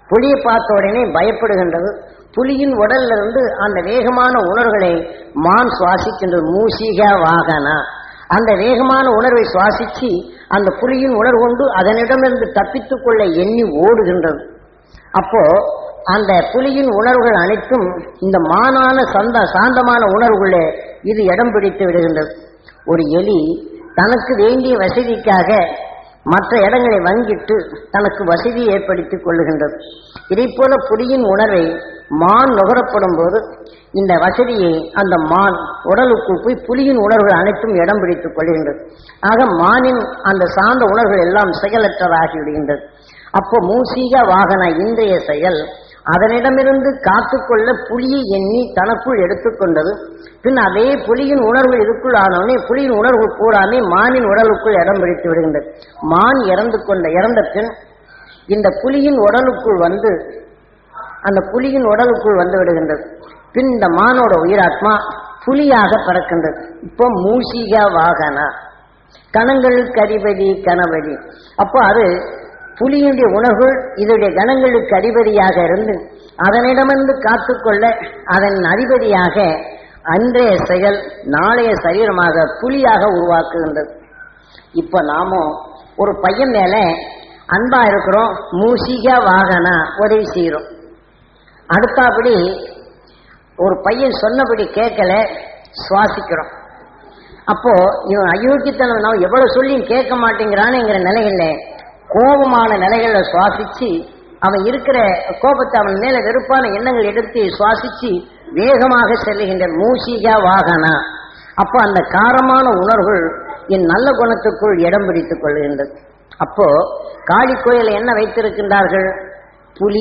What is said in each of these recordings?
புலியை பார்த்த உடனே பயப்படுகின்றது புலியின் உடல்ல இருந்து அந்த வேகமான உணர்வுகளை மான் சுவாசிக்கின்றது மூசிக வாகனா அந்த வேகமான உணர்வை சுவாசிச்சு அந்த புலியின் உணர்வு கொண்டு அதனிடமிருந்து தப்பித்துக் கொள்ள எண்ணி ஓடுகின்றது அப்போ அந்த புலியின் உணர்வுகள் அனைத்தும் இந்த மானான சந்த சாந்தமான உணர்வுகளே இது இடம் பிடித்து விடுகின்றது ஒரு எலி தனக்கு வேண்டிய வசதிக்காக மற்ற இடங்களை வங்கிட்டு தனக்கு வசதி ஏற்படுத்திக் கொள்ளுகின்றது இதை போல புலியின் உணர்வை மான் நுகரப்படும் போது இந்த வசதியை அந்த மான் உடலுக்குள் போய் புலியின் உணர்வுகள் அனைத்தும் இடம் பிடித்துக் கொள்கின்றது ஆக மானின் அந்த சார்ந்த உணர்வுகள் எல்லாம் செயலற்றதாகி விடுகின்றது அப்போ மூசிக வாகன இன்றைய செயல் அதனிடமிருந்து காத்துக்கொள்ள புலியை எண்ணி தனக்குள் எடுத்துக்கொண்டது பின் அதே புலியின் உணர்வு இதுக்குள் ஆனவுடனே புலியின் உணர்வு கூடாமே மானின் உடலுக்குள் இடம் பிடித்து விடுகின்றது மான் இறந்து கொண்ட இறந்த பின் இந்த புலியின் உடலுக்குள் வந்து அந்த புலியின் உடலுக்குள் வந்து விடுகின்றது பின் இந்த மானோட உயிராத்மா புலியாக பிறக்கின்றது இப்போ மூசிக வாகனா கணங்களுக்கு அதிபதி கணபதி அப்போ அது புலியினுடைய உணர்வு இதனுடைய கணங்களுக்கு அதிபதியாக இருந்து அதனிடமிருந்து காத்துக்கொள்ள அதன் அதிபதியாக அன்றைய செயல் நாளைய சரீரமாக புலியாக உருவாக்குகின்றது இப்ப நாமும் ஒரு பையன் மேல அன்பா இருக்கிறோம் மூசிக வாகனா உதவி செய்கிறோம் அடுத்தாப்படி ஒரு பையன் சொன்னபடி கேட்கல சுவாசிக்கிறோம் அப்போ இவன் அயோக்கியத்தனம் நான் எவ்வளவு சொல்லியும் கேட்க மாட்டேங்கிறானுங்கிற நிலையில கோபமான நிலைகளை சுவாசிச்சு அவன் இருக்கிற கோபத்தை அவன் மேல வெறுப்பான எண்ணங்கள் எடுத்து சுவாசிச்சு வேகமாக செல்லுகின்ற மூசிகா வாகனா அப்போ அந்த காரமான உணர்வுகள் என் நல்ல குணத்துக்குள் இடம் பிடித்துக் கொள்கின்றது அப்போ காளி கோயில என்ன வைத்திருக்கின்றார்கள் புலி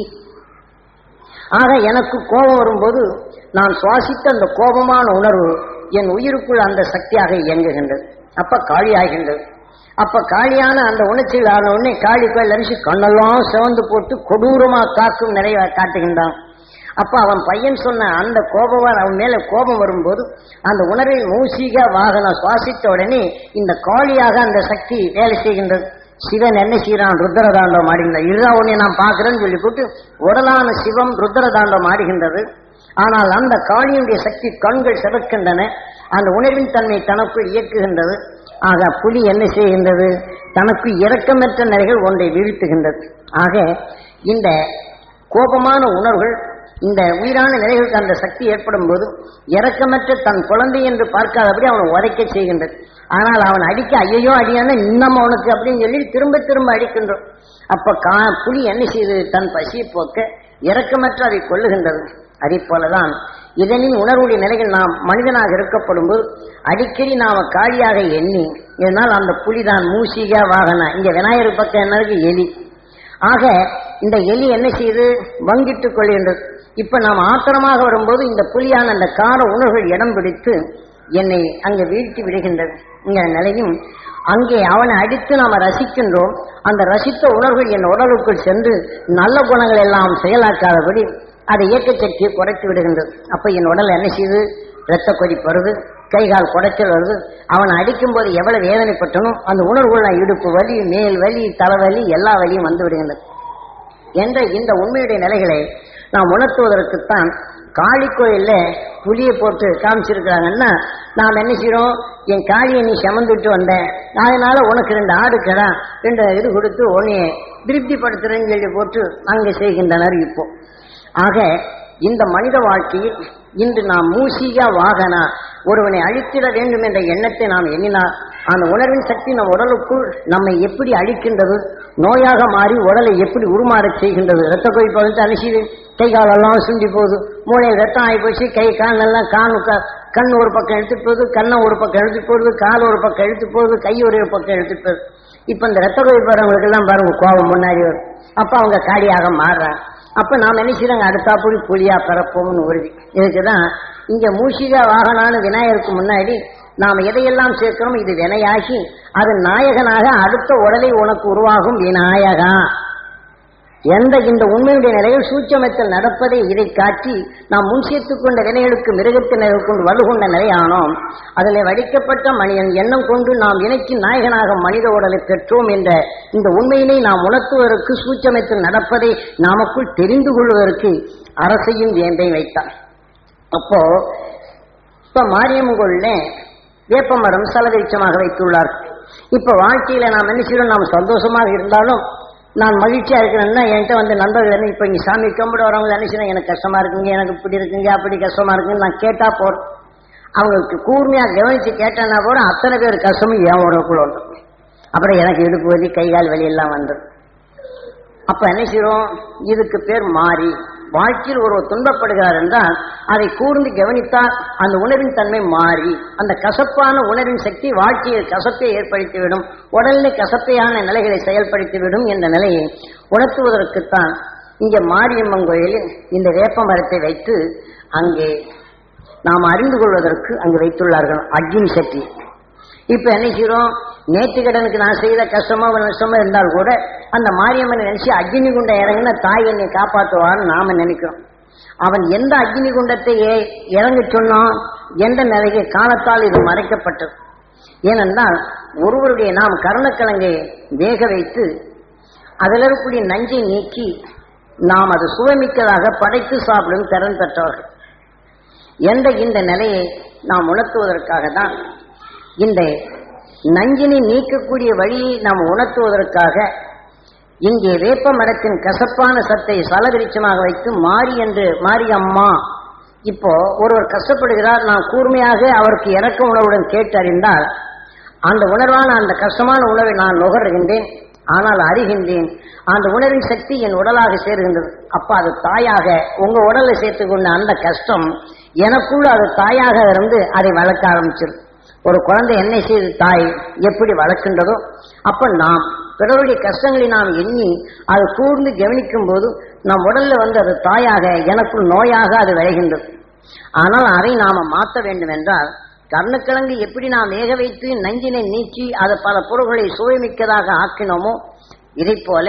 ஆக எனக்கு கோபம் வரும்போது நான் சுவாசித்த அந்த கோபமான உணர்வு என் உயிருக்குள் அந்த சக்தியாக இயங்குகின்றது அப்ப காளி ஆகின்றது அப்ப காளியான அந்த உணர்ச்சிகள் ஆன உடனே காளி கோயில் அரிசி கண்ணெல்லாம் சிவந்து போட்டு கொடூரமா காக்கும் நிறைய காட்டுகின்றான் அப்ப அவன் பையன் சொன்ன அந்த கோபம் அவன் மேல கோபம் வரும்போது அந்த உணர்வை மூசிக வாகன சுவாசித்த உடனே இந்த காளியாக அந்த சக்தி வேலை செய்கின்றது சிவன் என்ன செய்யறான் ருத்ரதாண்டம் ஆடுகின்றான் இதுதான் உன்னை நான் பார்க்கிறேன்னு சொல்லி போட்டு உடலான சிவம் ருத்ரதாண்டம் ஆடுகின்றது ஆனால் அந்த காளியுடைய சக்தி கண்கள் சிவக்கின்றன அந்த உணர்வின் தன்மை தனக்குள் இயக்குகின்றது ஆக புலி என்ன செய்கின்றது தனக்கு இரக்கமற்ற நிலைகள் ஒன்றை வீழ்த்துகின்றது ஆக இந்த கோபமான உணர்வுகள் இந்த உயிரான நிலைகளுக்கு அந்த சக்தி ஏற்படும் போது இரக்கமற்ற தன் குழந்தை என்று பார்க்காதபடி அவனை உதைக்க செய்கின்றது ஆனால் அவன் அடிக்க ஐயோ அடியான இன்னும் அவனுக்கு அப்படின்னு சொல்லி திரும்ப திரும்ப அடிக்கின்றோம் அப்ப கா புலி என்ன செய்து தன் பசியை போக்க இரக்கமற்ற அதை கொள்ளுகின்றது அதே போலதான் இதனின் உணர்வுடைய நிலைகள் நாம் மனிதனாக இருக்கப்படும் போது அடிக்கடி நாம காளியாக எண்ணி இதனால் அந்த புலிதான் மூசிக வாகன இங்க விநாயகர் பக்கம் என்ன இருக்கு எலி ஆக இந்த எலி என்ன செய்து வங்கிட்டுக் கொள்கின்றது இப்ப நாம் ஆத்திரமாக வரும்போது இந்த புலியான அந்த கார உணர்வுகள் இடம் பிடித்து என்னை அங்கே வீழ்த்தி விடுகின்றது இந்த நிலையும் அங்கே அவனை அடித்து நாம ரசிக்கின்றோம் அந்த ரசித்த உணர்வுகள் என் உடலுக்குள் சென்று நல்ல குணங்கள் எல்லாம் செயலாக்காதபடி அதை இயக்க சக்தியை குறைத்து விடுகின்றது அப்ப என் உடல் என்ன செய்யுது ரத்த கொதிப்பு வருது கை கால் குடைச்சல் வருது அவனை அடிக்கும் போது எவ்வளவு வேதனைப்பட்டனோ அந்த உணர்வுள்ள இடுப்பு வலி மேல் வலி தலைவலி எல்லா வலியும் வந்து விடுகின்றது என்ற இந்த உண்மையுடைய நிலைகளை நாம் உணர்த்துவதற்குத்தான் காளி கோயில்ல புலியை போட்டு காமிச்சிருக்கிறாங்கன்னா நாம் என்ன செய்யறோம் என் காளியை நீ சமந்துட்டு வந்த அதனால உனக்கு ரெண்டு ஆடு கடா ரெண்டு இது கொடுத்து உன்னைய திருப்திப்படுத்துறேன்னு சொல்லி போட்டு அங்கே செய்கின்றனர் இப்போ ஆக இந்த மனித வாழ்க்கையில் இன்று நாம் மூசிகா வாகனா ஒருவனை அழித்திட வேண்டும் என்ற எண்ணத்தை நாம் எண்ணினால் அந்த உணர்வின் சக்தி நம் உடலுக்குள் நம்மை எப்படி அழிக்கின்றது நோயாக மாறி உடலை எப்படி உருமாறச் செய்கின்றது ரத்த கொதிப்பு வந்து அலசிது கை காலெல்லாம் சுண்டி போகுது மூளையில் ரத்தம் ஆகி போச்சு கை கால் எல்லாம் கான் க- கண் ஒரு பக்கம் எடுத்துட்டு போகுது கண்ணை ஒரு பக்கம் எடுத்துட்டு போகுது கால் ஒரு பக்கம் எடுத்துட்டு போகுது கை ஒரு பக்கம் எடுத்துட்டு போகுது இப்ப இந்த ரத்த கொதிப்பு வரவங்களுக்கு எல்லாம் பாருங்க கோபம் முன்னாடி வரும் அப்ப அவங்க காடியாக மாறுறாங்க அப்ப நாம் என்ன செய்யறாங்க அடுத்தாப்புடி புலியா பிறப்போம்னு உறுதி இதுக்குதான் இங்க மூஷிகா வாகனான விநாயகருக்கு முன்னாடி நாம் எதையெல்லாம் சேர்க்கிறோம் இது வினையாகி அது நாயகனாக அடுத்த உடலை உனக்கு உருவாகும் விநாயகா எந்த இந்த உண்மையுடைய நிலையில் சூட்சமத்தில் நடப்பதை இதை காட்டி நாம் முன் சேர்த்துக் கொண்ட வினைகளுக்கு மிருகத்தின் நிலை கொண்டு வலுகொண்ட நிலையானோம் அதில் வடிக்கப்பட்ட மனிதன் எண்ணம் கொண்டு நாம் இணைக்கு நாயகனாக மனித உடலை பெற்றோம் என்ற இந்த உண்மையினை நாம் உணர்த்துவதற்கு சூட்சமத்தில் நடப்பதை நாமக்குள் தெரிந்து கொள்வதற்கு அரசையும் வேந்தை வைத்தார் அப்போ இப்ப மாரியம்மன் கோயில்ல வேப்ப மரம் சலவிருச்சமாக வைத்துள்ளார் இப்ப வாழ்க்கையில நாம் என்ன செய்யறோம் நாம் சந்தோஷமாக இருந்தாலும் நான் மகிழ்ச்சியா இருக்கிறேன்னா என்கிட்ட வந்து நண்பர்கள் என்ன இப்ப இங்க சாமி கும்பிட வரவங்க என்ன செய்யணும் எனக்கு கஷ்டமா இருக்குங்க எனக்கு இப்படி இருக்குங்க அப்படி கஷ்டமா இருக்குன்னு நான் கேட்டா போறோம் அவங்களுக்கு கூர்மையா கவனிச்சு கேட்டேன்னா போற அத்தனை பேர் கஷ்டமும் என் உடம்புக்குள்ள வந்துடும் அப்புறம் எனக்கு இடுப்பு வலி கை கால் வலி எல்லாம் வந்துடும் அப்ப என்ன செய்யறோம் இதுக்கு பேர் மாறி வாழ்க்கையில் ஒருவர் துன்பப்படுகிறார் என்றால் அதை கூர்ந்து கவனித்தால் அந்த உணர்வின் தன்மை மாறி அந்த கசப்பான உணர்வின் சக்தி வாழ்க்கையில் கசப்பை ஏற்படுத்திவிடும் உடலில் கசப்பையான நிலைகளை செயல்படுத்திவிடும் என்ற நிலையை உணர்த்துவதற்குத்தான் இங்கே மாரியம்மன் கோயிலில் இந்த வேப்ப மரத்தை வைத்து அங்கே நாம் அறிந்து கொள்வதற்கு அங்கு வைத்துள்ளார்கள் அக்னி சக்தி இப்ப என்ன செய்யறோம் நேற்று கடனுக்கு நான் செய்த கஷ்டமோ நஷ்டமோ இருந்தால் கூட அந்த மாரியம்மனை நினைச்சு அக்னி குண்டம் இறங்கின தாய் என்னை காப்பாற்றுவான்னு நாம நினைக்கிறோம் அவன் எந்த அக்னி குண்டத்தை ஏ- இறங்க சொன்னான் எந்த நிலைக்கு காலத்தால் இது மறைக்கப்பட்டது ஏனென்றால் ஒருவருடைய நாம் கருணக்கிழங்கை வேக வைத்து அதில் இருக்கக்கூடிய நஞ்சை நீக்கி நாம் அது சுவைமிக்கதாக படைத்து சாப்பிடும் திறன் பெற்றவர்கள் என்ற இந்த நிலையை நாம் உணர்த்துவதற்காக தான் இந்த நஞ்சினை நீக்கக்கூடிய வழியை நாம் உணர்த்துவதற்காக இங்கே வேப்ப மரத்தின் கசப்பான சத்தை சலவிருச்சமாக வைத்து மாறி என்று மாரியம்மா இப்போ ஒருவர் கஷ்டப்படுகிறார் நான் கூர்மையாக அவருக்கு இறக்க உணவுடன் கேட்டு அறிந்தால் அந்த உணர்வான அந்த கஷ்டமான உணவை நான் நுகர்கின்றேன் ஆனால் அறிகின்றேன் அந்த உணர்வின் சக்தி என் உடலாக சேருகின்றது அப்ப அது தாயாக உங்க உடலை சேர்த்துக்கொண்ட அந்த கஷ்டம் எனக்குள்ள அது தாயாக இருந்து அதை வளர்க்க ஆரம்பிச்சிடும் ஒரு குழந்தை என்ன செய்து தாய் எப்படி வளர்க்கின்றதோ அப்ப நாம் பிறருடைய கஷ்டங்களை நாம் எண்ணி அது கூர்ந்து கவனிக்கும் போது நம் உடல்ல வந்து அது தாயாக எனக்குள் நோயாக அது விளைகின்றது ஆனால் அதை நாம மாற்ற வேண்டும் என்றால் கர்ணக்கிழங்கு எப்படி நாம் வேக வைத்து நஞ்சினை நீக்கி அதை பல பொருள்களை சுவைமிக்கதாக ஆக்கினோமோ இதைப் போல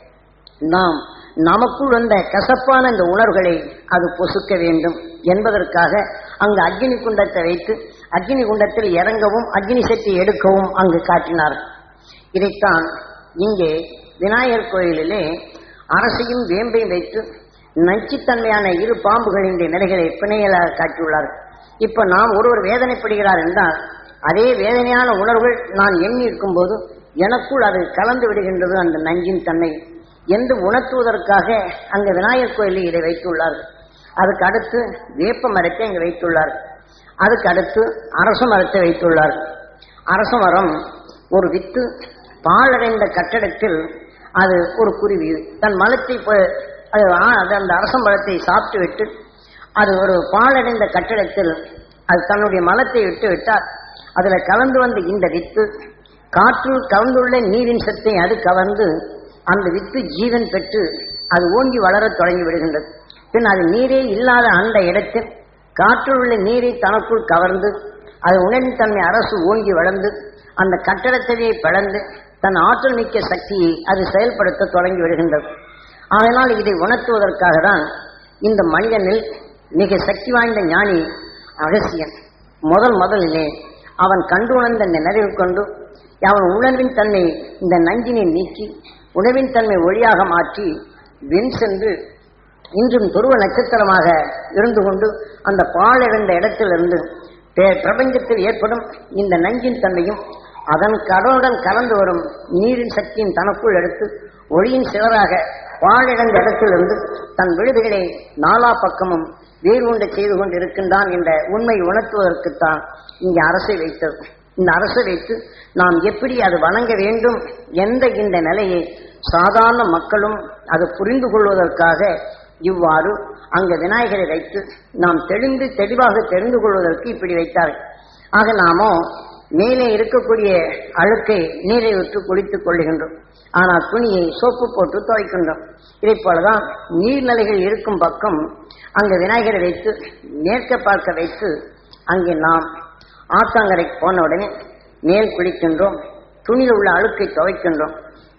நாம் நமக்குள் வந்த கசப்பான இந்த உணர்வுகளை அது பொசுக்க வேண்டும் என்பதற்காக அங்கு அக்னி குண்டத்தை வைத்து அக்னி குண்டத்தில் இறங்கவும் அக்னி சக்தி எடுக்கவும் அங்கு காட்டினார் இதைத்தான் இங்கே விநாயகர் கோயிலிலே அரசையும் வேம்பையும் வைத்து நச்சுத்தன்மையான இரு பாம்புகளின் நிலைகளை பிணையலாக காட்டியுள்ளார் இப்ப நாம் ஒருவர் வேதனைப்படுகிறார் என்றால் அதே வேதனையான உணர்வுகள் நான் எண்ணி இருக்கும்போது எனக்குள் அது கலந்து விடுகின்றது அந்த நஞ்சின் தன்மை என்று உணர்த்துவதற்காக அங்கு விநாயகர் கோயிலில் இதை வைத்துள்ளார்கள் அதுக்கு அடுத்து வேப்ப மரத்தை அங்கு வைத்துள்ளார்கள் அதுக்கு அடுத்து அரச மரத்தை வைத்துள்ளார்கள் அரச மரம் ஒரு வித்து பாழடைந்த கட்டடத்தில் அது ஒரு குருவி தன் மலத்தை ப- அது ஆ- அது அந்த அரச மரத்தை சாப்பிட்டு விட்டு அது ஒரு பாழடைந்த கட்டடத்தில் அது தன்னுடைய மலத்தை விட்டு விட்டால் அதுல கலந்து வந்த இந்த வித்து காற்றில் கலந்துள்ள நீரின் சத்தை அது கவர்ந்து அந்த வித்து ஜீவன் பெற்று அது ஓங்கி வளரத் தொடங்கி விடுகின்றது பின் அது நீரே இல்லாத அந்த இடத்தில் காற்றில் உள்ள நீரை தனக்குள் கவர்ந்து அது உணர்வின் தன்மை அரசு ஓங்கி வளர்ந்து அந்த கட்டடத்தையே பிளந்து தன் ஆற்றல் மிக்க சக்தியை அது செயல்படுத்த தொடங்கி விடுகின்றது அதனால் இதை உணர்த்துவதற்காக தான் இந்த மனிதனில் மிக சக்தி வாய்ந்த ஞானி அகசியன் முதல் முதலிலே அவன் கண்டு உணர்ந்த இந்த நிறைவு கொண்டு அவன் உணர்வின் தன்மை இந்த நஞ்சினை நீக்கி உணவின் தன்மை ஒளியாக மாற்றி வெண் சென்று இன்றும் துருவ நட்சத்திரமாக இருந்து கொண்டு அந்த பாழடைந்த இடத்திலிருந்து பே- பிரபஞ்சத்தில் ஏற்படும் இந்த நஞ்சின் தன்மையும் அதன் கடவுடன் கலந்து வரும் நீரின் சக்தியின் தனக்குள் எடுத்து ஒளியின் சிவராக பாழடைந்த இடத்திலிருந்து தன் விடுதிகளை நாலா பக்கமும் வேறு ஒன்றை செய்து கொண்டு இருக்கின்றான் என்ற உண்மை உணர்த்துவதற்குத்தான் இங்கே அரசை வைத்தது இந்த அரசை வைத்து நாம் எப்படி அது வணங்க வேண்டும் என்ற இந்த நிலையை சாதாரண மக்களும் அது புரிந்து கொள்வதற்காக இவ்வாறு அங்கு விநாயகரை வைத்து நாம் தெளிந்து தெளிவாக தெரிந்து கொள்வதற்கு இப்படி வைத்தார்கள் ஆக நாமோ மேலே இருக்கக்கூடிய அழுக்கை நீரை விட்டு குளித்துக் கொள்ளுகின்றோம் ஆனால் துணியை சோப்பு போட்டு துவைக்கின்றோம் இதைப் போலதான் நீர்நிலைகள் இருக்கும் பக்கம் அங்கு விநாயகரை வைத்து மேற்க பார்க்க வைத்து அங்கே நாம் ஆத்தாங்கரைக்கு போன உடனே மேல் குளிக்கின்றோம் துணியில் உள்ள அழுக்கை துவைக்கின்றோம்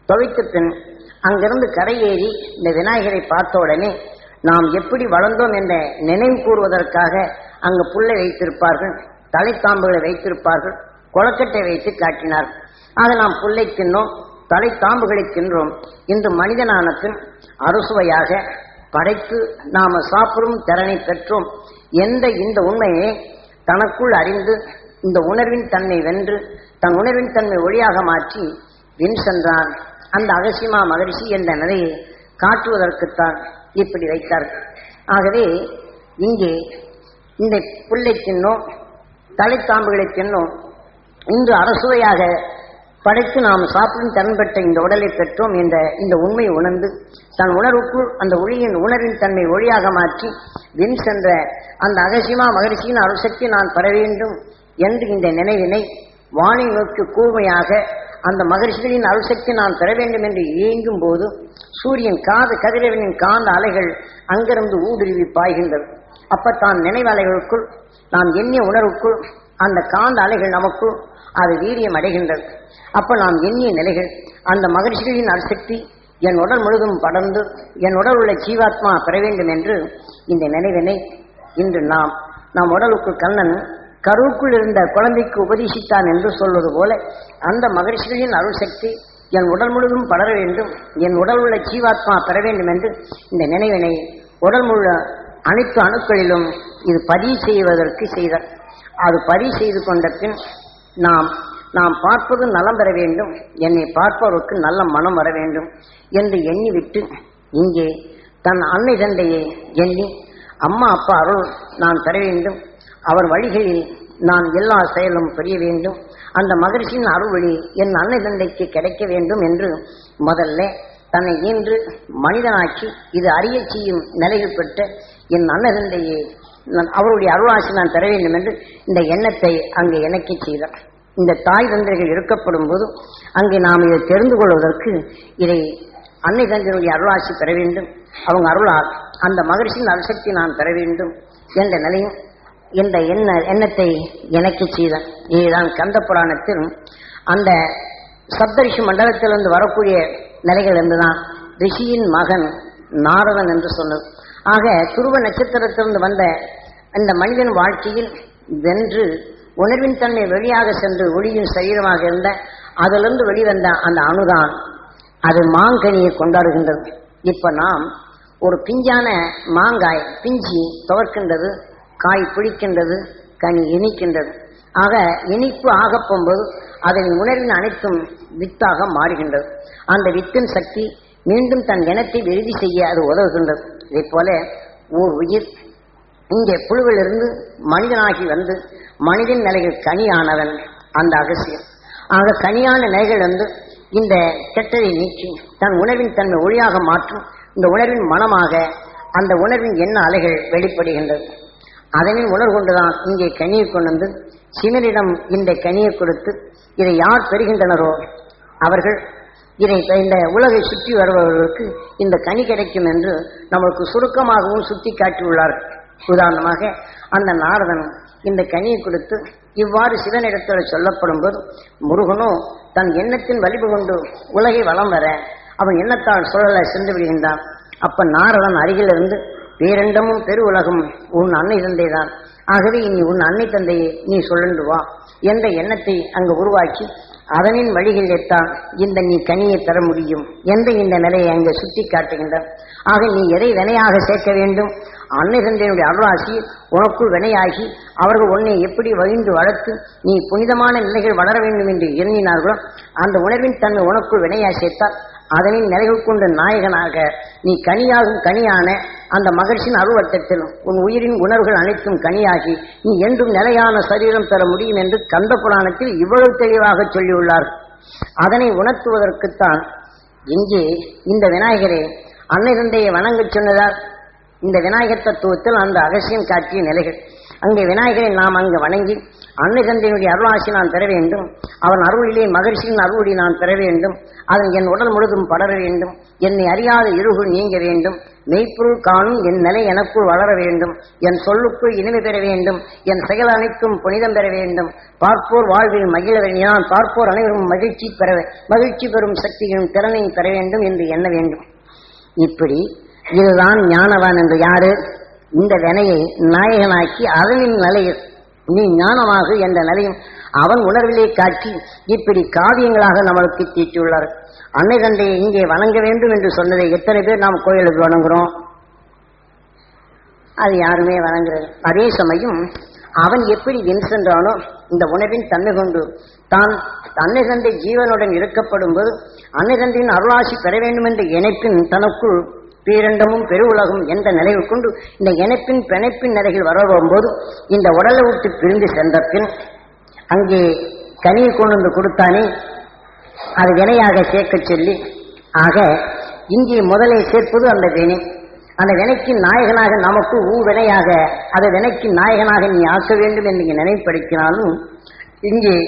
துவைத்த பின் அங்கிருந்து கரையேறி இந்த விநாயகரை பார்த்த உடனே நாம் எப்படி வளர்ந்தோம் என்ற நினைவு கூறுவதற்காக அங்கு புல்லை வைத்திருப்பார்கள் தலைத்தாம்புகளை வைத்திருப்பார்கள் கொலக்கட்டை வைத்து காட்டினார் ஆக நாம் புல்லை தின்னோம் தலைத்தாம்புகளை தின்றோம் இன்று மனிதனான பின் அறுசுவையாக படைத்து நாம சாப்பிடும் திறனை பெற்றோம் எந்த இந்த உண்மையை தனக்குள் அறிந்து இந்த உணர்வின் தன்மை வென்று தன் உணர்வின் தன்மை ஒளியாக மாற்றி வின் சென்றான் அந்த அகசிமா மகரிஷி என்ற நிலையை காட்டுவதற்குத்தான் இப்படி வைத்தார்கள் ஆகவே இங்கே இந்த புல்லை தின்னோம் தலைத்தாம்புகளை தின்னோம் இன்று அரசுவையாக படைத்து நாம் சாப்பிடும் திறன் பெற்ற இந்த உடலை பெற்றோம் என்ற இந்த உண்மையை உணர்ந்து தன் உணர்வுக்குள் அந்த ஒளியின் உணர்வின் தன்மை ஒளியாக மாற்றி வின் சென்ற அந்த அகசிமா மகரிஷியின் அருசக்தி நான் பெற வேண்டும் என்று இந்த நினைவினை வானை நோக்கி கூர்மையாக அந்த மகரிஷிகளின் அருசக்தி நான் பெற வேண்டும் என்று இயங்கும் போது சூரியன் காது கதிரவனின் காந்த அலைகள் அங்கிருந்து ஊடுருவி பாய்கின்றது அப்பத்தான் நினைவலைகளுக்குள் நாம் எண்ணிய உணர்வுக்குள் அந்த காந்த அலைகள் நமக்குள் அது வீரியம் அடைகின்றது அப்ப நாம் எண்ணிய நிலைகள் அந்த மகரிஷிகளின் அரிசக்தி என் உடல் முழுதும் படர்ந்து என் உடல் உள்ள ஜீவாத்மா பெற வேண்டும் என்று இந்த நினைவினை இன்று நாம் நம் உடலுக்குள் கண்ணன் கருவுக்குள் இருந்த குழந்தைக்கு உபதேசித்தான் என்று சொல்வது போல அந்த மகரிஷிகளின் அருள் சக்தி என் உடல் முழுதும் படர வேண்டும் என் உடல் உள்ள ஜீவாத்மா பெற வேண்டும் என்று இந்த நினைவினை உடல் முழு அனைத்து அணுக்களிலும் இது பதிவு செய்வதற்கு செய்தார் அது பதிவு செய்து கொண்ட பின் நாம் நாம் பார்ப்பது நலம் பெற வேண்டும் என்னை பார்ப்பவருக்கு நல்ல மனம் வர வேண்டும் என்று எண்ணிவிட்டு இங்கே தன் அன்னை தந்தையை எண்ணி அம்மா அப்பா அருள் நான் பெற வேண்டும் அவர் வழிகளில் நான் எல்லா செயலும் புரிய வேண்டும் அந்த மகிழ்ச்சியின் அருள் வழி என் அன்னை தந்தைக்கு கிடைக்க வேண்டும் என்று முதல்ல தன்னை ஈன்று மனிதனாக்கி இது அறிய செய்யும் நிலைகள் பெற்ற என் அன்னை தந்தையை நான் அவருடைய அருளாசி நான் பெற வேண்டும் என்று இந்த எண்ணத்தை அங்கே எனக்கு செய்தார் இந்த தாய் தந்தைகள் இருக்கப்படும் போது அங்கே நாம் இதை தெரிந்து கொள்வதற்கு இதை அன்னை தந்தையினுடைய அருளாசி பெற வேண்டும் அவங்க அருளால் அந்த மகிழ்ச்சியின் அரிசக்தி நான் பெற வேண்டும் என்ற நிலையும் இந்த எண்ண எண்ணத்தை எனக்கு செய்தான் இதுதான் கந்த புராணத்தில் அந்த சப்தரிஷி மண்டலத்திலிருந்து வரக்கூடிய நிலைகள் இருந்துதான் ரிஷியின் மகன் நாரதன் என்று சொன்னது ஆக துருவ நட்சத்திரத்திலிருந்து வந்த அந்த மனிதன் வாழ்க்கையில் வென்று உணர்வின் தன்மை வெளியாக சென்று ஒளியின் சரீரமாக இருந்த அதிலிருந்து வெளிவந்த அந்த அணுதான் அது மாங்கனியை கொண்டாடுகின்றது இப்ப நாம் ஒரு பிஞ்சான மாங்காய் பிஞ்சி துவர்க்கின்றது காய் பிடிக்கின்றது கனி இனிக்கின்றது ஆக இனிப்பு ஆகப் போகும்போது அதன் உணர்வின் அனைத்தும் வித்தாக மாறுகின்றது அந்த வித்தின் சக்தி மீண்டும் தன் இனத்தை விருதி செய்ய அது உதவுகின்றது இதை போல ஓர் உயிர் இங்கே புழுவிலிருந்து மனிதனாகி வந்து மனிதன் நிலையில் கனியானவன் அந்த அகசியம் ஆக கனியான நிலைகள் வந்து இந்த கெட்டதை நீக்கி தன் உணர்வின் தன்மை ஒளியாக மாற்றும் இந்த உணர்வின் மனமாக அந்த உணர்வின் எண்ண அலைகள் வெளிப்படுகின்றது அதனின் உணர்வு கொண்டுதான் இங்கே கனியை கொண்டு வந்து சிலரிடம் இந்த கனியை கொடுத்து இதை யார் பெறுகின்றனரோ அவர்கள் இதை இந்த உலகை சுற்றி வருபவர்களுக்கு இந்த கனி கிடைக்கும் என்று நம்மளுக்கு சுருக்கமாகவும் சுட்டி காட்டியுள்ளார்கள் உதாரணமாக அந்த நாரதன் இந்த கனியை கொடுத்து இவ்வாறு சிவனிடத்தில் சொல்லப்படும் போது முருகனோ தன் எண்ணத்தின் வலிவு கொண்டு உலகை வளம் வர அவன் எண்ணத்தால் சுழல சென்று விடுகின்றான் அப்ப நாரதன் அருகிலிருந்து பேரண்டமும் பெரு உலகம் உன் அன்னை தந்தைதான் ஆகவே இனி உன் அன்னை தந்தையை நீ சொல்லண்டு வா என்ற எண்ணத்தை அங்கு உருவாக்கி அதனின் வழிகளில்தான் இந்த நீ கனியை பெற முடியும் என்ற இந்த நிலையை அங்கே சுட்டி காட்டுகின்றான் ஆக நீ எதை வினையாக சேர்க்க வேண்டும் அன்னை தந்தையினுடைய அருளாசி உனக்குள் வினையாகி அவர்கள் உன்னை எப்படி வகிந்து வளர்த்து நீ புனிதமான நிலைகள் வளர வேண்டும் என்று எண்ணினார்களோ அந்த உணர்வின் தன்மை உனக்குள் வினையாய் சேர்த்தால் அதனின் நிலைகள் கொண்ட நாயகனாக நீ கனியாகும் கனியான அந்த மகிழ்ச்சியின் அருவட்டத்தில் உன் உயிரின் உணர்வுகள் அனைத்தும் கனியாகி நீ என்றும் நிலையான சரீரம் பெற முடியும் என்று கந்த புராணத்தில் இவ்வளவு தெளிவாக சொல்லியுள்ளார் அதனை உணர்த்துவதற்குத்தான் இங்கே இந்த விநாயகரை அன்னை தந்தையை வணங்கச் சொன்னதால் இந்த விநாயகர் தத்துவத்தில் அந்த அகசியம் காட்டிய நிலைகள் அங்கே விநாயகரை நாம் அங்கு வணங்கி அன்னை தந்தையினுடைய அருளாசி நான் பெற வேண்டும் அவன் அருளிலே மகிழ்ச்சியின் அருளி நான் பெற வேண்டும் அதன் என் உடல் முழுதும் படர வேண்டும் என்னை அறியாத இருகுள் நீங்க வேண்டும் மெய்ப்பொருள் காணும் என் நிலை எனக்குள் வளர வேண்டும் என் சொல்லுக்குள் இனிமை பெற வேண்டும் என் செயல் அனைத்தும் புனிதம் பெற வேண்டும் பார்ப்போர் வாழ்வில் மகிழ வேண்டும் நான் பார்ப்போர் அனைவரும் மகிழ்ச்சி பெற மகிழ்ச்சி பெறும் சக்தியும் திறனையும் பெற வேண்டும் என்று எண்ண வேண்டும் இப்படி இதுதான் ஞானவான் என்று யாரு இந்த வினையை நாயகனாக்கி அதனின் நிலையில் நீ ஞானமாக என்ற நிலையும் அவன் உணர்விலே காட்டி இப்படி காவியங்களாக நம்மளுக்கு தீட்டியுள்ளார் அன்னை தந்தையை இங்கே வணங்க வேண்டும் என்று சொன்னதை எத்தனை பேர் நாம் கோயிலுக்கு வணங்குறோம் அது யாருமே வணங்குறது அதே சமயம் அவன் எப்படி என் சென்றானோ இந்த உணவின் தன்மை கொண்டு தான் அன்னை தந்தை ஜீவனுடன் இருக்கப்படும் போது அன்னை தந்தையின் அருளாசி பெற வேண்டும் என்ற இணைப்பின் தனக்குள் பேரண்டமும் பெருவுலகம் என்ற நிலையை கொண்டு இந்த இணைப்பின் பிணைப்பின் நிலைகள் வர வரும்போது இந்த உடலை விட்டு பிரிந்து சென்ற பின் அங்கே கனியை கொண்டு வந்து கொடுத்தானே அது வினையாக சேர்க்கச் சொல்லி ஆக இங்கே முதலை சேர்ப்பது அந்த வினை அந்த வினைக்கு நாயகனாக நமக்கு ஊ வினையாக அதை வினைக்கு நாயகனாக நீ ஆக்க வேண்டும் என்று நீங்க நினைப்படுத்தினாலும் இங்கே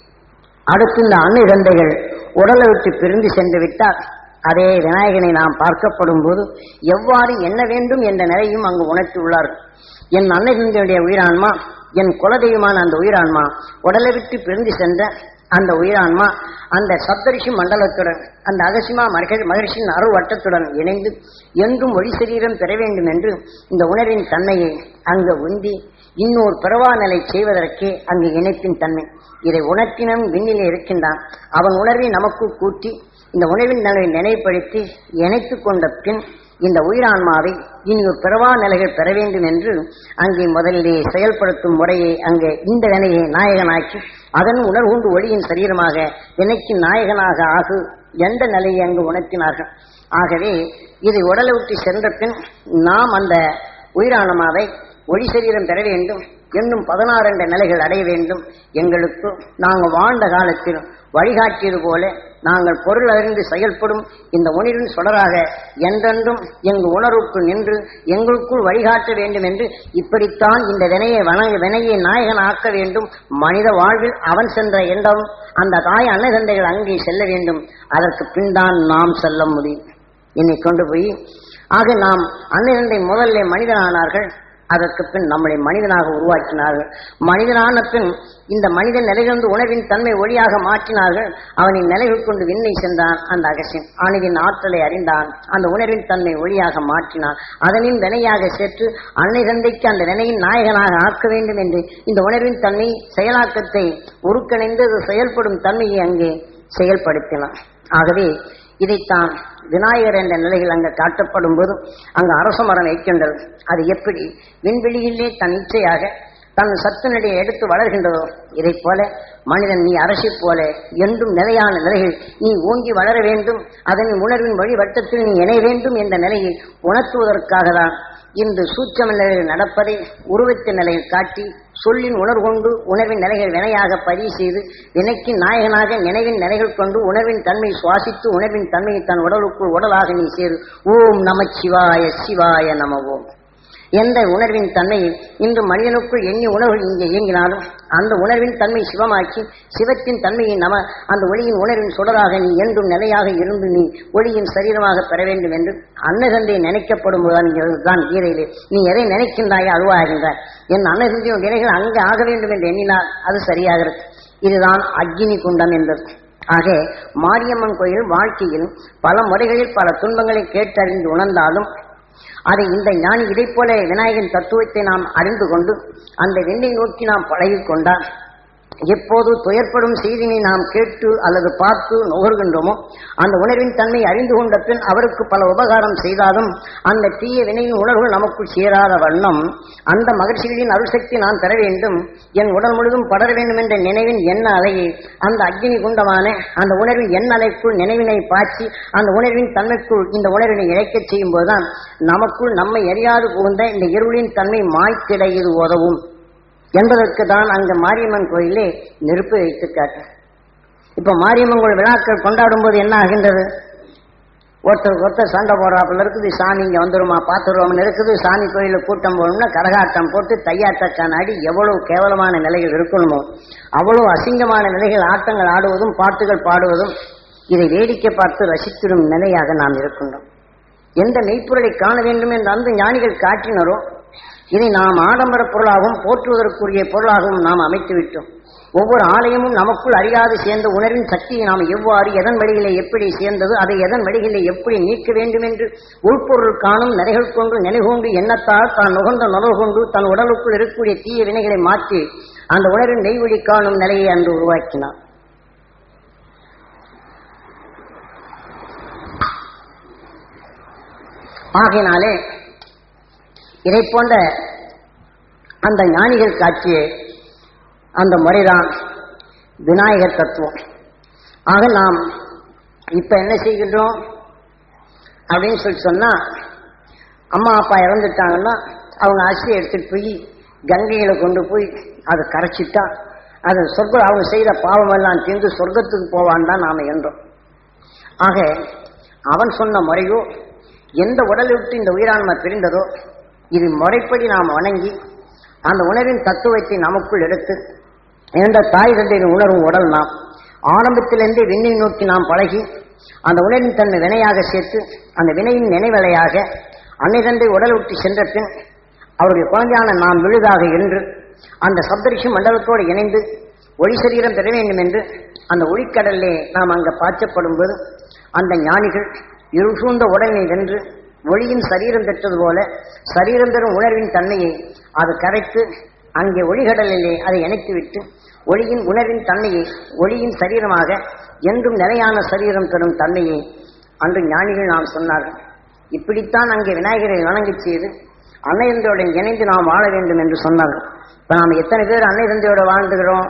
அடுத்து இந்த அன்னை தந்தைகள் உடலை விட்டு பிரிந்து சென்று விட்டால் அதே விநாயகனை நாம் பார்க்கப்படும் போது எவ்வாறு என்ன வேண்டும் என்ற நிலையும் அங்கு உணர்த்தியுள்ளார்கள் என் அன்னை தந்தையுடைய உயிரான்மா என் குலதெய்வமான அந்த உயிரான்மா உடலை விட்டு பிரிந்து சென்ற அந்த உயிரான்மா அந்த சப்தரிஷி மண்டலத்துடன் அந்த அகசிமா மகர் மகர்ஷியின் அருள் வட்டத்துடன் இணைந்து என்றும் ஒளி சரீரம் பெற வேண்டும் என்று இந்த உணர்வின் தன்மையை அங்கு உந்தி இன்னொரு பிறவா நிலை செய்வதற்கே அங்கு இணைப்பின் தன்மை இதை உணர்த்தினம் விண்ணிலே இருக்கின்றான் அவன் உணர்வை நமக்கு கூட்டி இந்த உணர்வின் நிலையை நினைப்படுத்தி இணைத்துக் கொண்ட பின் இந்த உயிரான்மாவை இனி ஒரு பிறவா நிலைகள் பெற வேண்டும் என்று அங்கே முதலிலே செயல்படுத்தும் முறையை அங்கே இந்த வினையை நாயகனாக்கி அதன் உணர்வுண்டு ஒளியின் சரீரமாக வினைக்கு நாயகனாக ஆகு எந்த நிலையை அங்கு உணர்த்தினார்கள் ஆகவே இதை உடலை விட்டு சென்ற பின் நாம் அந்த உயிரானமாவை ஒளி சரீரம் பெற வேண்டும் என்னும் பதினாறு என்ற நிலைகள் அடைய வேண்டும் எங்களுக்கு நாங்கள் வாழ்ந்த காலத்தில் வழிகாட்டியது போல நாங்கள் பொருள் அறிந்து செயல்படும் இந்த உணர்வின் சுடராக என்றென்றும் எங்கு உணர்வுக்குள் நின்று எங்களுக்குள் வழிகாட்ட வேண்டும் என்று இப்படித்தான் இந்த வினையை வணங்க வினையை நாயகன் ஆக்க வேண்டும் மனித வாழ்வில் அவன் சென்ற என்றும் அந்த தாய் அன்னை தந்தைகள் அங்கே செல்ல வேண்டும் அதற்கு பின் தான் நாம் செல்ல முடியும் என்னை கொண்டு போய் ஆக நாம் அன்னை தந்தை முதல்ல மனிதனானார்கள் அதற்கு பின் நம்மளை மனிதனாக உருவாக்கினார்கள் மனிதனான பின் இந்த மனிதன் நிலையிலிருந்து உணவின் தன்மை ஒளியாக மாற்றினார்கள் அவனின் நிலைகள் கொண்டு விண்ணை சென்றான் அந்த அகசியன் அணுவின் ஆற்றலை அறிந்தான் அந்த உணர்வின் தன்மை ஒளியாக மாற்றினான் அதனின் வினையாக சேர்த்து அன்னை தந்தைக்கு அந்த வினையின் நாயகனாக ஆக்க வேண்டும் என்று இந்த உணர்வின் தன்மை செயலாக்கத்தை உருக்கணிந்து அது செயல்படும் தன்மையை அங்கே செயல்படுத்தினான் ஆகவே இதைத்தான் விநாயகர் என்ற நிலையில் அங்கு காட்டப்படும் போது அங்கு அரச மரம் வைக்கின்றது அது எப்படி விண்வெளியிலே தன் இச்சையாக தன் சத்துனடியை எடுத்து வளர்கின்றதோ இதைப் போல மனிதன் நீ அரசை போல என்றும் நிலையான நிலையில் நீ ஓங்கி வளர வேண்டும் அதனை உணர்வின் வழி வட்டத்தில் நீ இணைய வேண்டும் என்ற நிலையை உணர்த்துவதற்காக தான் இன்று சூட்சம நிலையில் நடப்பதை உருவத்தின் நிலையில் காட்டி சொல்லின் உணர்வு கொண்டு உணர்வின் நிலைகள் வினையாக பதிவு செய்து வினைக்கு நாயகனாக நினைவின் நிலைகள் கொண்டு உணர்வின் தன்மை சுவாசித்து உணர்வின் தன்மையை தன் உடலுக்குள் உடலாக நீ சேரு ஓம் நம சிவாய சிவாய நம ஓம் எந்த உணர்வின் தன்மையை இன்று மனிதனுக்குள் எண்ணி உணர்வு இங்கே இயங்கினாலும் அந்த உணர்வின் தன்மை சிவமாக்கி சிவத்தின் தன்மையை நம அந்த ஒளியின் உணர்வின் சுடராக நீ என்றும் நிலையாக இருந்து நீ ஒளியின் சரீரமாக பெற வேண்டும் என்று அன்னகந்தை நினைக்கப்படும் தான் கீதையிலே நீ எதை நினைக்கின்றாயோ அதுவாகின்றாய் என் அன்னகந்தையும் வினைகள் அங்கே ஆக வேண்டும் என்று எண்ணினால் அது சரியாகிறது இதுதான் அக்னி குண்டம் என்பது ஆக மாரியம்மன் கோயில் வாழ்க்கையில் பல முறைகளில் பல துன்பங்களை கேட்டறிந்து உணர்ந்தாலும் அதை இந்த ஞானி இதைப் போல விநாயகன் தத்துவத்தை நாம் அறிந்து கொண்டு அந்த விண்ணை நோக்கி நாம் பழகிக் கொண்டால் எப்போது துயர்ப்படும் செய்தியை நாம் கேட்டு அல்லது பார்த்து நுகர்கின்றோமோ அந்த உணர்வின் தன்மை அறிந்து கொண்ட பின் அவருக்கு பல உபகாரம் செய்தாலும் அந்த தீய வினையின் உணர்வுகள் நமக்குள் சேராத வண்ணம் அந்த மகிழ்ச்சிகளின் அருள்சக்தி நான் பெற வேண்டும் என் உடல் முழுதும் படர வேண்டும் என்ற நினைவின் எண்ண அலையை அந்த அக்னி குண்டமான அந்த உணர்வின் எண்ண அலைக்குள் நினைவினை பாய்ச்சி அந்த உணர்வின் தன்மைக்குள் இந்த உணர்வினை இழைக்கச் செய்யும் போதுதான் நமக்குள் நம்மை எரியாது புகுந்த இந்த இருளின் தன்மை மாய்த்திட இது உதவும் என்பதற்கு தான் அங்க மாரியம்மன் கோயிலே நெருப்பு வைத்து காட்டு இப்ப மாரியம்மன் கோயில் விழாக்கள் கொண்டாடும் போது என்ன ஆகின்றது ஒருத்தருக்கு ஒருத்தர் சண்டை போடுறாப்புல இருக்குது சாமி இங்க வந்துருமா பார்த்துருவோம்னு இருக்குது சாமி கோயிலில் கூட்டம் போகணும்னா கரகாட்டம் போட்டு தையாட்டக்கான அடி எவ்வளவு கேவலமான நிலைகள் இருக்கணுமோ அவ்வளவு அசிங்கமான நிலைகள் ஆட்டங்கள் ஆடுவதும் பாட்டுகள் பாடுவதும் இதை வேடிக்கை பார்த்து ரசித்திடும் நிலையாக நாம் இருக்கின்றோம் எந்த மெய்ப்பொருளை காண வேண்டும் என்று அந்த ஞானிகள் காட்டினரோ இதை நாம் ஆடம்பர பொருளாகவும் போற்றுவதற்குரிய பொருளாகவும் நாம் அமைத்து விட்டோம் ஒவ்வொரு ஆலயமும் நமக்குள் அறியாது சேர்ந்த உணர்வின் சக்தியை நாம் எவ்வாறு எதன் வழிகளை எப்படி சேர்ந்தது அதை எதன் வழிகளை எப்படி நீக்க வேண்டும் என்று உள்பொருள் காணும் நிலைகள் கொண்டு நினைகொண்டு எண்ணத்தால் தான் நுகர்ந்த நுணர்வு கொண்டு தன் உடலுக்குள் இருக்கக்கூடிய தீய வினைகளை மாற்றி அந்த உணர்வின் நெய்வழி காணும் நிலையை அன்று உருவாக்கினார் ஆகையினாலே இதை போன்ற அந்த ஞானிகள் காட்சிய அந்த முறைதான் விநாயகர் தத்துவம் ஆக நாம் இப்ப என்ன செய்கின்றோம் அப்படின்னு சொல்லி சொன்னா அம்மா அப்பா இறந்துட்டாங்கன்னா அவங்க அரிசியை எடுத்துட்டு போய் கங்கையில கொண்டு போய் அதை கரைச்சிட்டா அது சொர்க்க அவங்க செய்த பாவமெல்லாம் தீர்ந்து சொர்க்கத்துக்கு போவான் தான் நாம என்றோம் ஆக அவன் சொன்ன முறையோ எந்த உடலை விட்டு இந்த உயிரான்மை பிரிந்ததோ இது முறைப்படி நாம் வணங்கி அந்த உணர்வின் தத்துவத்தை நமக்குள் எடுத்து என்ற தாய் தந்தையின் உணரும் உடல் நாம் ஆரம்பத்திலிருந்தே விண்ணை நோக்கி நாம் பழகி அந்த உணர்வின் தன்மை வினையாக சேர்த்து அந்த வினையின் நினைவலையாக அன்னை தந்தை உடல் விட்டு சென்ற பின் அவருடைய குழந்தையான நாம் விழுதாக என்று அந்த சப்தரிஷி மண்டலத்தோடு இணைந்து ஒளி சரீரம் பெற வேண்டும் என்று அந்த ஒளிக்கடலிலே நாம் அங்க பாய்ச்சப்படும் போது அந்த ஞானிகள் இருள் சூழ்ந்த உடலை வென்று ஒளியின் சரீரம் பெற்றது போல சரீரம் பெறும் உணர்வின் தன்மையை அது கரைத்து அங்கே ஒளிகடலிலே அதை இணைத்துவிட்டு ஒளியின் உணர்வின் தன்மையை ஒளியின் சரீரமாக என்றும் நிலையான சரீரம் பெறும் தன்மையை அன்று ஞானிகள் நாம் சொன்னார்கள் இப்படித்தான் அங்கே விநாயகரை வணங்கச் செய்து அன்னை தந்தையுடன் இணைந்து நாம் வாழ வேண்டும் என்று சொன்னார்கள் இப்ப நாம் எத்தனை பேர் அன்னை தந்தையோட வாழ்ந்துகிறோம்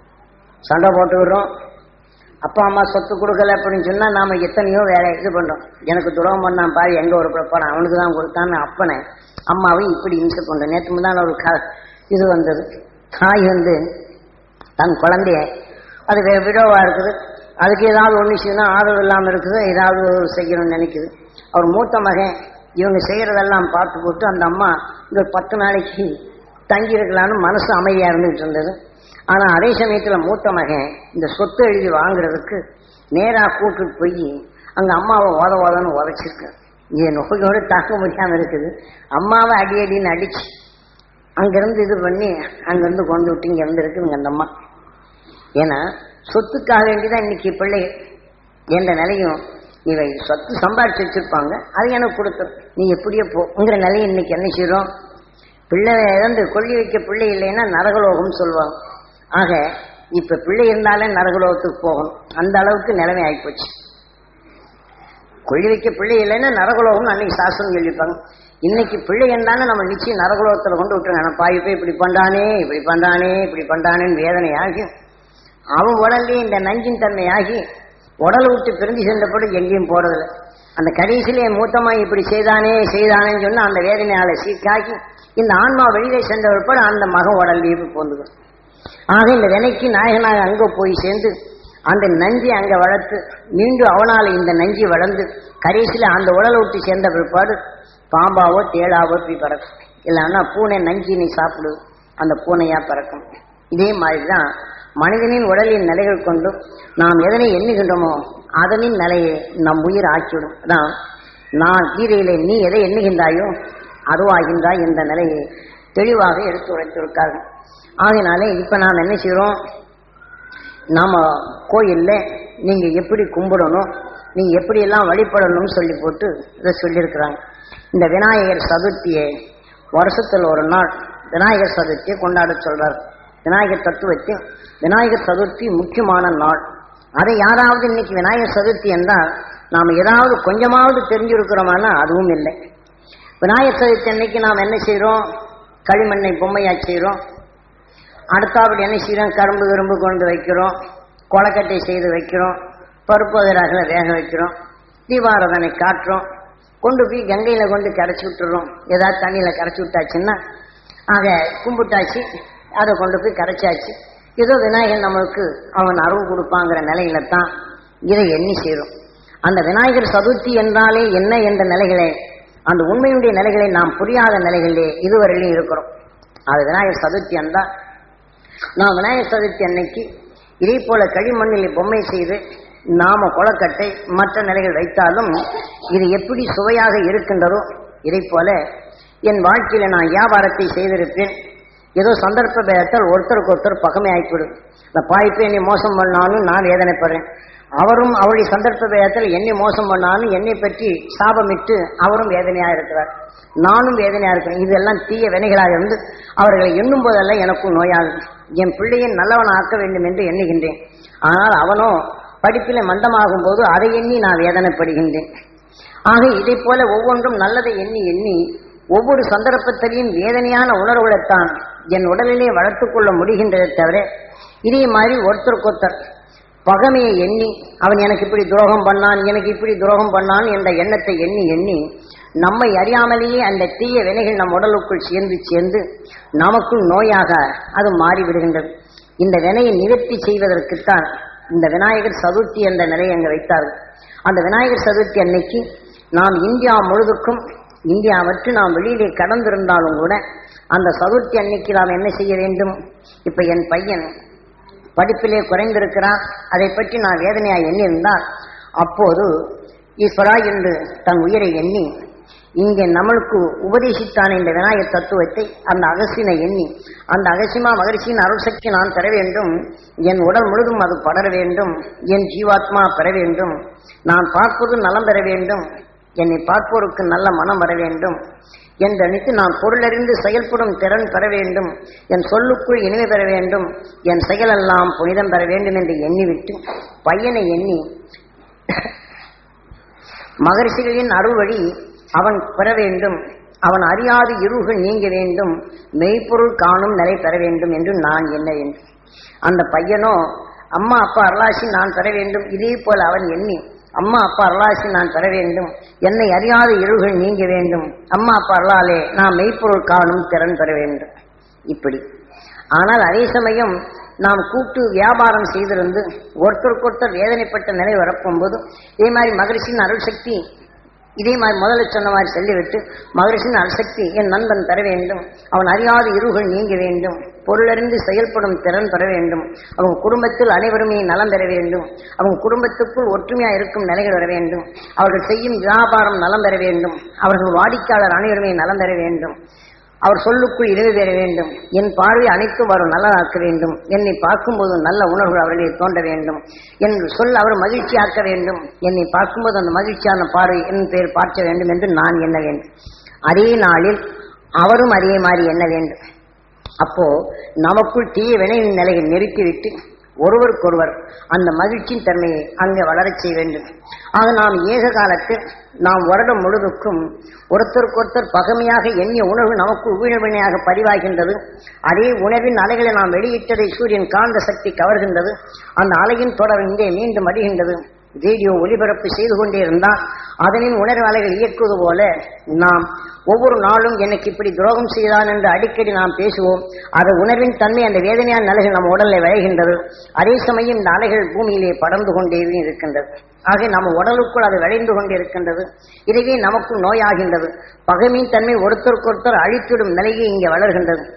சண்டை போட்டுக்கிறோம் அப்பா அம்மா சொத்து கொடுக்கல அப்படின்னு சொன்னா நாம எத்தனையோ வேலை இது பண்றோம் எனக்கு துரோகம் பண்ணான் பாரு எங்க ஒரு படம் அவனுக்கு தான் கொடுத்தான்னு அப்பனை அம்மாவை இப்படி இம்சை பண்றேன் நேற்று தான் ஒரு க இது வந்தது தாய் வந்து தன் குழந்தைய அது வே- விடோவா இருக்குது அதுக்கு ஏதாவது ஒன்று செய்யணும் ஆதரவு இல்லாமல் இருக்குது ஏதாவது ஒரு செய்யணும்னு நினைக்குது அவர் மூத்த மகன் இவங்க செய்யறதெல்லாம் பார்த்து போட்டு அந்த அம்மா இந்த ஒரு பத்து நாளைக்கு தங்கி இருக்கலாம்னு மனசு அமைதியா இருந்துகிட்டு இருந்தது ஆனா அதே சமயத்துல மூத்த மகன் இந்த சொத்து எழுதி வாங்குறதுக்கு நேரா கூட்டிட்டு போய் அங்க அம்மாவை ஓத ஓதன்னு உதைச்சிருக்கு இது நோயோடு தாக்க முடியாம இருக்குது அம்மாவை அடி அடின்னு அடிச்சு அங்கிருந்து இது பண்ணி அங்கிருந்து கொண்டு விட்டு இங்க இருந்து இருக்குதுங்க அந்த அம்மா ஏன்னா சொத்துக்காக வேண்டிதான் இன்னைக்கு பிள்ளை என்ற நிலையும் இவை சொத்து சம்பாதிச்சு வச்சிருப்பாங்க அது எனக்கு கொடுத்துரு நீ எப்படியோ போங்கிற நிலையை இன்னைக்கு என்ன செய்றோம் பிள்ளை இறந்து கொல்லி வைக்க பிள்ளை இல்லைன்னா நரகலோகம்னு சொல்லுவாங்க ஆக இப்ப பிள்ளை இருந்தாலே நரகலோகத்துக்கு போகணும் அந்த அளவுக்கு நிலைமை ஆகிப்போச்சு கொள்ளி வைக்க பிள்ளை இல்லைன்னா நரகலோகம் அன்னைக்கு சாஸ்திரம் சொல்லியிருப்பாங்க இன்னைக்கு பிள்ளை இருந்தானே நம்ம நிச்சயம் நரகலோகத்துல கொண்டு விட்டுருங்க பாய் போய் இப்படி பண்றானே இப்படி பண்றானே இப்படி பண்றானேன்னு வேதனையாகி அவன் உடல்லே இந்த நஞ்சின் தன்மையாகி உடலை விட்டு பிரிஞ்சு சென்றபடி எங்கேயும் போறதில்லை அந்த கடைசியிலே மூத்தமா இப்படி செய்தானே செய்தானேன்னு சொன்னா அந்த வேதனையால சீக்காக்கி இந்த ஆன்மா வெளியிலே சென்ற பிற்பாடு அந்த மக உடல்லையே போந்துடும் ஆக இந்த வினைக்கு நாயகனாக அங்க போய் சேர்ந்து அந்த நஞ்சை அங்க வளர்த்து மீண்டும் அவனால இந்த நஞ்சு வளர்ந்து கடைசியில அந்த உடலை விட்டு சேர்ந்த பிற்பாடு பாம்பாவோ தேளாவோ போய் பறக்கும் இல்லைன்னா பூனை நஞ்சினை சாப்பிடு அந்த பூனையா பறக்கும் இதே மாதிரிதான் மனிதனின் உடலின் நிலைகள் கொண்டு நாம் எதனை எண்ணுகின்றோமோ அதனின் நிலையை நம் உயிர் ஆக்கிவிடும் அதான் நான் கீதையிலே நீ எதை எண்ணுகின்றாயோ அதுவாகின்றாய் என்ற நிலையை தெளிவாக எடுத்து உரைத்திருக்கார்கள் ஆகையினாலே இப்ப நாம் என்ன செய்றோம் நாம கோயில்ல நீங்க எப்படி கும்பிடணும் நீங்க எப்படி எல்லாம் வழிபடணும்னு சொல்லி போட்டு இதை சொல்லியிருக்கிறாங்க இந்த விநாயகர் சதுர்த்தியை வருஷத்துல ஒரு நாள் விநாயகர் சதுர்த்தியை கொண்டாட சொல்றார் விநாயகர் தத்துவத்தை விநாயகர் சதுர்த்தி முக்கியமான நாள் அதை யாராவது இன்னைக்கு விநாயகர் சதுர்த்தி என்றால் நாம் ஏதாவது கொஞ்சமாவது தெரிஞ்சிருக்கிறோமானா அதுவும் இல்லை விநாயகர் சதுர்த்தி அன்னைக்கு நாம் என்ன செய்றோம் களிமண்ணை பொம்மையா செய்றோம் அடுத்தாப்படி என்ன செய்றோம் கரும்பு கரும்பு கொண்டு வைக்கிறோம் கொலக்கட்டை செய்து வைக்கிறோம் பருப்பு வகைகளை வேக வைக்கிறோம் தீபாரதனை காட்டுறோம் கொண்டு போய் கங்கையில கொண்டு கரைச்சி விட்டுறோம் ஏதாவது தண்ணியில கரைச்சி விட்டாச்சுன்னா ஆக கும்பிட்டாச்சு அதை கொண்டு போய் கரைச்சாச்சு ஏதோ விநாயகர் நம்மளுக்கு அவன் அருள் கொடுப்பாங்கிற நிலையில தான் இதை எண்ணி செய்றோம் அந்த விநாயகர் சதுர்த்தி என்றாலே என்ன என்ற நிலைகளை அந்த உண்மையுடைய நிலைகளை நாம் புரியாத நிலைகளிலே இதுவரையிலும் இருக்கிறோம் அது விநாயகர் சதுர்த்தி என்றால் நான் விநாயகர் சதுர்த்தி அன்னைக்கு இதே போல களிமண்ணில் பொம்மை செய்து நாம கொலக்கட்டை மற்ற நிலைகள் வைத்தாலும் இது எப்படி சுவையாக இருக்கின்றதோ இதை போல என் வாழ்க்கையில நான் வியாபாரத்தை செய்திருப்பேன் ஏதோ சந்தர்ப்ப பேதத்தால் ஒருத்தருக்கு ஒருத்தர் பகமை ஆகிவிடும் இந்த பாய்ப்பு என்னை மோசம் பண்ணாலும் நான் வேதனைப்படுறேன் அவரும் அவருடைய சந்தர்ப்ப பேதத்தில் என்னை மோசம் பண்ணாலும் என்னை பற்றி சாபமிட்டு அவரும் வேதனையா இருக்கிறார் நானும் வேதனையா இருக்கிறேன் இதெல்லாம் தீய வினைகளாக இருந்து அவர்களை எண்ணும் போதெல்லாம் எனக்கும் நோயாகும் என் பிள்ளையை நல்லவன் ஆக்க வேண்டும் என்று எண்ணுகின்றேன் ஆனால் அவனோ படிப்பிலே மந்தமாகும் போது அதை எண்ணி நான் வேதனைப்படுகின்றேன் ஆக இதை போல ஒவ்வொன்றும் நல்லதை எண்ணி எண்ணி ஒவ்வொரு சந்தர்ப்பத்திலையும் வேதனையான உணர்வுகளைத்தான் என் உடலிலே வளர்த்துக் கொள்ள முடிகின்றதை தவிர இதே மாதிரி ஒருத்தருக்கொருத்தர் பகமையை எண்ணி அவன் எனக்கு இப்படி துரோகம் பண்ணான் எனக்கு இப்படி துரோகம் பண்ணான் என்ற எண்ணத்தை எண்ணி எண்ணி நம்மை அறியாமலேயே அந்த தீய வினைகள் நம் உடலுக்குள் சேர்ந்து சேர்ந்து நமக்குள் நோயாக அது மாறிவிடுகின்றது இந்த வினையை நிவர்த்தி செய்வதற்குத்தான் இந்த விநாயகர் சதுர்த்தி என்ற நிலையை அங்கு வைத்தார்கள் அந்த விநாயகர் சதுர்த்தி அன்னைக்கு நாம் இந்தியா முழுதுக்கும் இந்தியாவற்று நாம் வெளியிலே கடந்திருந்தாலும் கூட அந்த சதுர்த்தி அன்னைக்கு நாம் என்ன செய்ய வேண்டும் இப்ப என் பையன் படிப்பிலே குறைந்திருக்கிறான் அதை பற்றி நான் வேதனையா எண்ணியிருந்தால் அப்போது ஈஸ்வரா என்று தன் உயிரை எண்ணி இங்கே நம்மளுக்கு உபதேசித்தான இந்த விநாயகர் தத்துவத்தை அந்த அகசினை எண்ணி அந்த அகசிமா மகரிஷியின் அருள்சக்தி நான் பெற வேண்டும் என் உடல் முழுதும் அது படர வேண்டும் என் ஜீவாத்மா பெற வேண்டும் நான் பார்ப்பது நலம் பெற வேண்டும் என்னை பார்ப்போருக்கு நல்ல மனம் வர வேண்டும் என்றனைத்து நான் பொருளறிந்து செயல்படும் திறன் பெற வேண்டும் என் சொல்லுக்குள் இனிமை பெற வேண்டும் என் செயலெல்லாம் புனிதம் பெற வேண்டும் என்று எண்ணிவிட்டு பையனை எண்ணி மகரிஷிகளின் அருள் வழி அவன் பெற வேண்டும் அவன் அறியாது இருள்கள் நீங்க வேண்டும் மெய்ப்பொருள் காணும் நிலை பெற வேண்டும் என்று நான் எண்ண வேண்டும் அந்த பையனோ அம்மா அப்பா அருளாசி நான் பெற வேண்டும் இதே போல அவன் எண்ணி அம்மா அப்பா அருளாசி நான் பெற வேண்டும் என்னை அறியாத இருள்கள் நீங்க வேண்டும் அம்மா அப்பா அருளாலே நான் மெய்ப்பொருள் காணும் திறன் பெற வேண்டும் இப்படி ஆனால் அதே சமயம் நாம் கூட்டு வியாபாரம் செய்திருந்து ஒருத்தருக்கொருத்தர் வேதனைப்பட்ட நிலை வரப்போகும்போது இதே மாதிரி மகரிஷின் அருள் சக்தி இதே மாதிரி முதல்ல சொன்ன மாதிரி சொல்லிவிட்டு மகரிஷின் அருசக்தி என் நண்பன் பெற வேண்டும் அவன் அறியாத இருள்கள் நீங்க வேண்டும் பொருளறிந்து செயல்படும் திறன் பெற வேண்டும் அவங்க குடும்பத்தில் அனைவருமே நலம் பெற வேண்டும் அவங்க குடும்பத்துக்குள் ஒற்றுமையா இருக்கும் நிலைகள் வர வேண்டும் அவர்கள் செய்யும் வியாபாரம் நலம் பெற வேண்டும் அவர்கள் வாடிக்கையாளர் அனைவருமே நலம் பெற வேண்டும் அவர் சொல்லுக்குள் இறைவு பெற வேண்டும் என் பார்வை அனைத்தும் அவர் நல்லதாக்க வேண்டும் என்னை பார்க்கும்போது நல்ல உணர்வு அவர்களை தோன்ற வேண்டும் என் சொல் அவர் மகிழ்ச்சியாக்க வேண்டும் என்னை பார்க்கும்போது அந்த மகிழ்ச்சியான பார்வை என் பேர் பார்க்க வேண்டும் என்று நான் எண்ண வேண்டும் அதே நாளில் அவரும் அதே மாதிரி எண்ண வேண்டும் அப்போ நமக்குள் தீய வினையின் நிலையை நெருக்கிவிட்டு ஒருவருக்கொருவர் அந்த மகிழ்ச்சியின் தன்மையை அங்கே வளரச் செய்ய வேண்டும் ஆக நாம் ஏக காலத்தில் நாம் வருடம் முழுதுக்கும் ஒருத்தருக்கொருத்தர் பகமையாக எண்ணிய உணர்வு நமக்கு உயிர்வினையாக பதிவாகின்றது அதே உணர்வின் அலைகளை நாம் வெளியிட்டதை சூரியன் காந்த சக்தி கவர்கின்றது அந்த அலையின் தொடர் இங்கே மீண்டும் அடிகின்றது ரேடியோ ஒலிபரப்பு செய்து கொண்டே இருந்தால் அதனின் உணர்வு அலைகள் இயக்குவது போல நாம் ஒவ்வொரு நாளும் எனக்கு இப்படி துரோகம் செய்தான் என்று அடிக்கடி நாம் பேசுவோம் அது உணர்வின் தன்மை அந்த வேதனையான நிலைகள் நம்ம உடலில் விளைகின்றது அதே சமயம் இந்த அலைகள் பூமியிலே படர்ந்து கொண்டே இருக்கின்றது ஆக நம்ம உடலுக்குள் அது விளைந்து கொண்டே இருக்கின்றது இதுவே நமக்கு நோயாகின்றது பகைமையின் தன்மை ஒருத்தருக்கொருத்தர் அழித்திடும் நிலையே இங்கே வளர்கின்றது